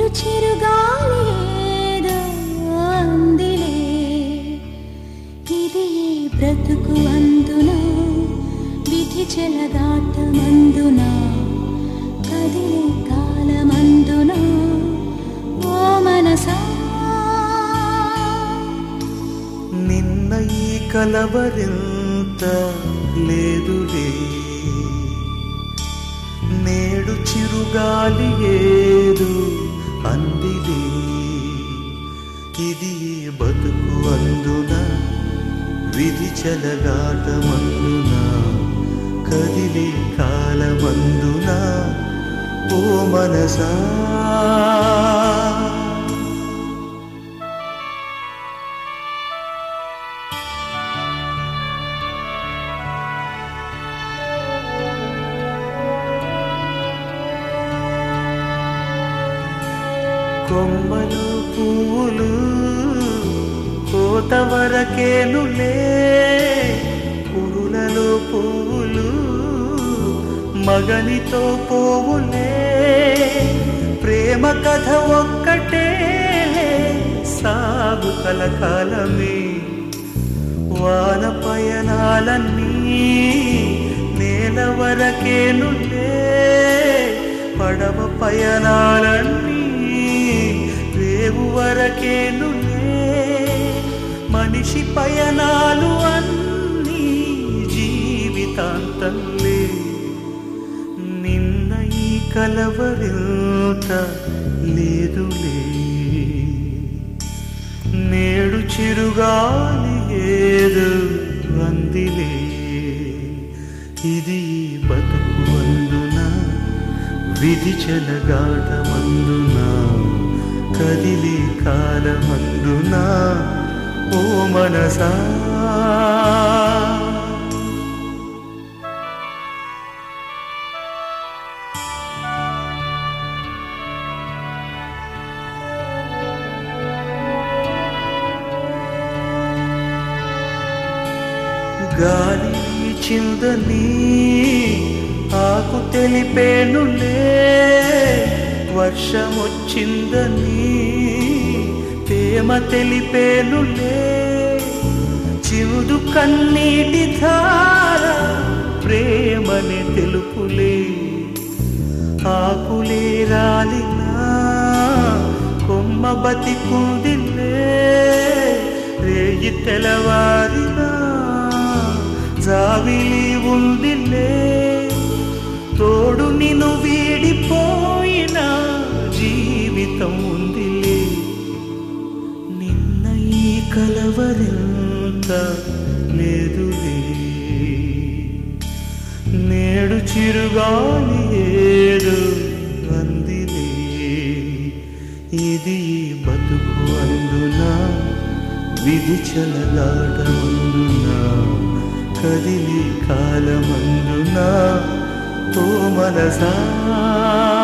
చిరుగాలి ఏదో అందిలే ఇది ఏ బ్రతుకు అందున విధి చెలగాటమందున కదిలే కాలమందున ఓ మనసా నిన్న ఈ కలవరింత లేదులే నేడు చిరుగాలి ఏదు అందిలే ఇది ఈ బతుకు అందున విధి చెలగాటమందున కదిలే కాలమందున ఓ మనసా కొమ్మలు పూలు కోత వరకేనులే పురులలో పూలు మగనితో పోవులే ప్రేమ కథ ఒక్కటే సాగు కలకాలమే వాన పయనాలన్నీ నేల వరకేనులే పడవ పయనాలన్నీ రేవు వరకేనులే మనిషి పయనాలు అన్నీ జీవితాంతంలే నిన్న ఈ కలవరింత లేదులే నేడు చిరుగాలి ఏదు వందిలే ఇది ఈ బతుకు అందున విధి చెలగాటమందున కదిలి కాలమందున ఓ మనసా గాలి చిందని ఆకు తెలిపేనులే వర్షమొచ్చిందని తేమ తెలిపేనులే చిరుదు కన్నీటి ధార ప్రేమని తెలుపులే ఆకులే రాలినా కొమ్మ బతికుందిలే రేయి తెలవారినా జావిలి ఉందిలే తోడు నిన్ను వీడిపోయిన జీవితం ఉందిలే నిన్న ఈ కలవరింత లేదులే నేడు చిరుగాలి ఏడు అందిలే ఇది ఈ బతుకు అందున విధి చలగాటమందున కదిలి కాలమందున ఓ మనసా